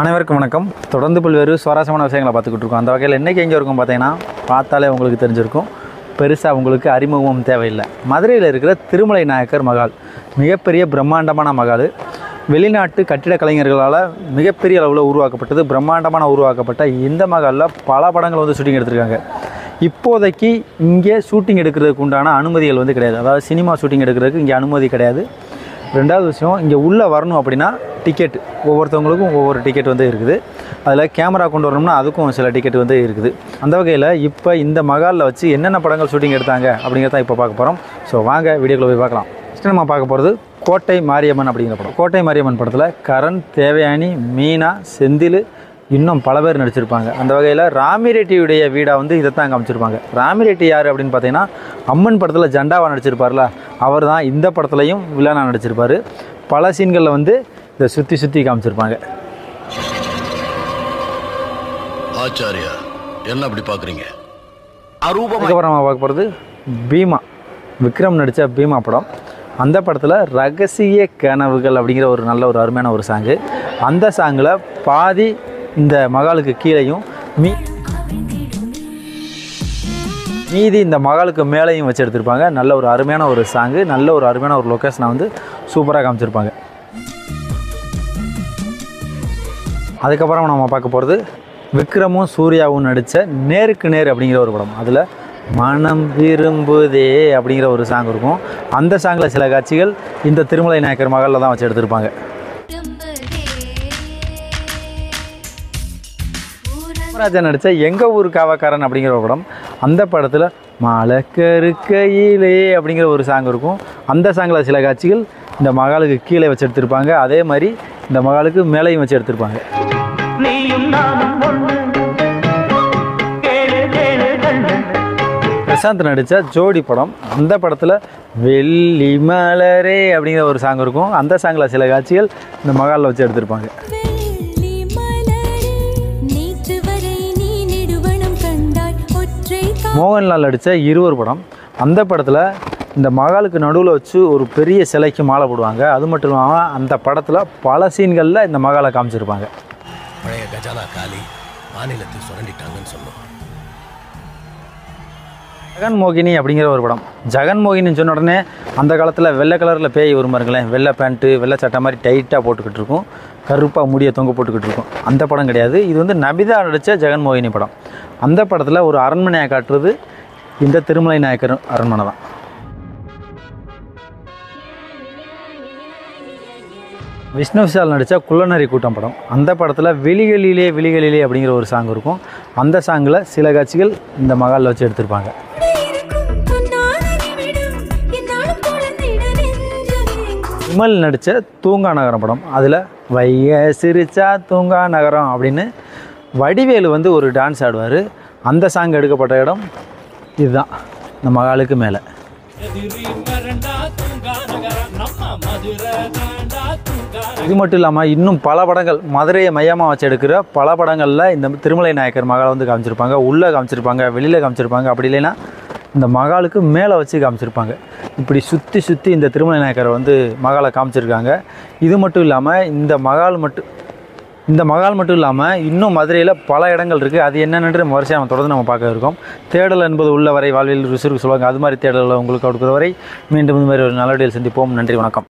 அனைவருக்கும் வணக்கம் தொடர்ந்து பல்வேறு சுவாரஸ்யமான விஷயங்களை பார்த்துக்கிட்டு இருக்கோம் அந்த வகையில் இன்றைக்கி எங்கே இருக்கும் பார்த்தீங்கன்னா பார்த்தாலே உங்களுக்கு தெரிஞ்சிருக்கும் பெருசாக உங்களுக்கு அறிமுகம் தேவையில்லை மதுரையில் இருக்கிற திருமலை நாயக்கர் மகால் மிகப்பெரிய பிரம்மாண்டமான மகால் வெளிநாட்டு கட்டிடக் கலைஞர்களால் மிகப்பெரிய அளவில் உருவாக்கப்பட்டது பிரம்மாண்டமான உருவாக்கப்பட்ட இந்த மகாலில் பல படங்கள் வந்து ஷூட்டிங் எடுத்திருக்காங்க இப்போதைக்கு இங்கே ஷூட்டிங் எடுக்கிறதுக்கு உண்டான அனுமதிகள் வந்து கிடையாது அதாவது சினிமா ஷூட்டிங் எடுக்கிறதுக்கு இங்கே அனுமதி கிடையாது ரெண்டாவது விஷயம் இங்கே உள்ளே வரணும் அப்படின்னா டிக்கெட் ஒவ்வொருத்தவங்களுக்கும் ஒவ்வொரு டிக்கெட் வந்து இருக்குது அதில் கேமரா கொண்டு வரணும்னா அதுக்கும் சில டிக்கெட் வந்து இருக்குது அந்த வகையில் இப்போ இந்த மகாலில் வச்சு என்னென்ன படங்கள் ஷூட்டிங் எடுத்தாங்க அப்படிங்கிறத இப்போ பார்க்க போகிறோம் ஸோ வாங்க வீடியோக்குள்ள போய் பார்க்கலாம் ஃபஸ்ட்டு நம்ம பார்க்க போகிறது கோட்டை மாரியம்மன் அப்படிங்கிற படம் கோட்டை மாரியம்மன் படத்தில் கரண் தேவயானி மீனா செந்தில் இன்னும் பல பேர் நடிச்சிருப்பாங்க அந்த வகையில் ராமிரெட்டியுடைய வீடாக வந்து இதை தான் காமிச்சிருப்பாங்க ராமிரெட்டி யார் அப்படின்னு பார்த்தீங்கன்னா அம்மன் படத்தில் ஜண்டாவா நடிச்சிருப்பார்ல அவர் தான் இந்த படத்துலையும் வில்லனாக நடிச்சிருப்பார் பல சீன்களில் வந்து இதை சுற்றி சுற்றி காமிச்சிருப்பாங்க ஆச்சாரியா என்ன அப்படி பாக்குறீங்க அதுக்கப்புறம் நம்ம பார்க்க போகிறது பீமா விக்ரம் நடித்த பீமா படம் அந்த படத்தில் ரகசிய கனவுகள் அப்படிங்கிற ஒரு நல்ல ஒரு அருமையான ஒரு சாங்கு அந்த சாங்கில் பாதி இந்த மகாலுக்கு கீழேயும் மீ மீதி இந்த மகாலுக்கு மேலேயும் வச்சு எடுத்திருப்பாங்க நல்ல ஒரு அருமையான ஒரு சாங்கு நல்ல ஒரு அருமையான ஒரு லொக்கேஷனை வந்து சூப்பராக காமிச்சிருப்பாங்க அதுக்கப்புறம் நம்ம பார்க்க போகிறது விக்ரமும் சூர்யாவும் நடித்த நேருக்கு நேர் அப்படிங்கிற ஒரு படம் அதில் மனம் விரும்புதே அப்படிங்கிற ஒரு சாங் இருக்கும் அந்த சாங்கில் சில காட்சிகள் இந்த திருமலை நாயக்கர் மகளில் தான் வச்சு எடுத்திருப்பாங்க ராஜா நடித்த எங்கள் ஊர் காவக்காரன் அப்படிங்கிற ஒரு படம் அந்த படத்தில் மலக்கருக்கையிலே அப்படிங்கிற ஒரு சாங் இருக்கும் அந்த சாங்கில் சில காட்சிகள் இந்த மகாலுக்கு கீழே வச்சு எடுத்திருப்பாங்க அதே மாதிரி இந்த மகாலுக்கு மேலேயும் வச்சு எடுத்திருப்பாங்க நீயும் நானும் ஒன்று கேளு கேளு கண்ணு பிரசாந்த் நடித்த ஜோடி படம் அந்த படத்தில் வெள்ளி மலரே அப்படிங்கிற ஒரு சாங் இருக்கும் அந்த சாங்கில் சில காட்சிகள் இந்த மகாலில் வச்சு எடுத்திருப்பாங்க வெள்ளி மலரே நேற்று வரை நீ நெடுவனம் கண்டாய் ஒற்றை கா- மோகன்லால் நடித்த இருவர் படம் அந்த படத்தில் இந்த மகாலுக்கு நடுவில் வச்சு ஒரு பெரிய சிலைக்கு மாலை போடுவாங்க அது மட்டும் இல்லாமல் அந்த படத்தில் பல சீன்களில் இந்த மகாலை காமிச்சிருப்பாங்க பழைய கஜானா காலி மாநிலத்தை சுரண்டிட்டாங்கன்னு சொன்னோம் ஜெகன் மோகினி அப்படிங்கிற ஒரு படம் ஜெகன் மோகினின்னு சொன்ன உடனே அந்த காலத்தில் வெள்ளை கலரில் பேய் வரும் பாருங்களேன் வெள்ளை பேண்ட்டு வெள்ளை சட்டை மாதிரி டைட்டாக போட்டுக்கிட்டு இருக்கும் கருப்பாக முடிய தொங்க போட்டுக்கிட்டு இருக்கும் அந்த படம் கிடையாது இது வந்து நபிதா நடித்த ஜெகன் மோகினி படம் அந்த படத்தில் ஒரு அரண்மனையை காட்டுறது இந்த திருமலை நாயக்கர் அரண்மனை தான் விஷ்ணு விஷால் நடித்த குள்ளநரி கூட்டம் படம் அந்த படத்தில் விழிகளிலே விழிகளிலே அப்படிங்கிற ஒரு சாங் இருக்கும் அந்த சாங்கில் சில காட்சிகள் இந்த மகாலில் வச்சு எடுத்திருப்பாங்க இருக்கும் பொன்னான நிமிடம் என்னாலும் குழந்தைட நெஞ்சமே விமல் நடித்த தூங்கா நகரம் படம் அதில் வைய சிரிச்சா தூங்கா நகரம் அப்படின்னு வடிவேலு வந்து ஒரு டான்ஸ் ஆடுவார் அந்த சாங் எடுக்கப்பட்ட இடம் இதுதான் இந்த மகாலுக்கு மேலே இது மட்டும் இல்லாமல் இன்னும் பல படங்கள் மதுரையை மையமாக வச்சு எடுக்கிற பல படங்களில் இந்த திருமலை நாயக்கர் மகாலை வந்து காமிச்சிருப்பாங்க உள்ளே காமிச்சிருப்பாங்க வெளியில் காமிச்சிருப்பாங்க அப்படி இல்லைன்னா இந்த மகாலுக்கு மேலே வச்சு காமிச்சிருப்பாங்க இப்படி சுற்றி சுற்றி இந்த திருமலை நாயக்கரை வந்து மகாலை காமிச்சிருக்காங்க இது மட்டும் இல்லாமல் இந்த மகால் மட்டும் இந்த மகால் மட்டும் இல்லாமல் இன்னும் மதுரையில் பல இடங்கள் இருக்குது அது என்னென்னு வரிசையாக நம்ம தொடர்ந்து நம்ம பார்க்க இருக்கோம் தேடல் என்பது உள்ள வரை வாழ்வில் ருசிருக்கு சொல்லுவாங்க அது மாதிரி தேடலை உங்களுக்கு கொடுக்குற வரை மீண்டும் இந்த மாதிரி ஒரு நல்ல சந்திப்போம் நன்றி வணக்கம்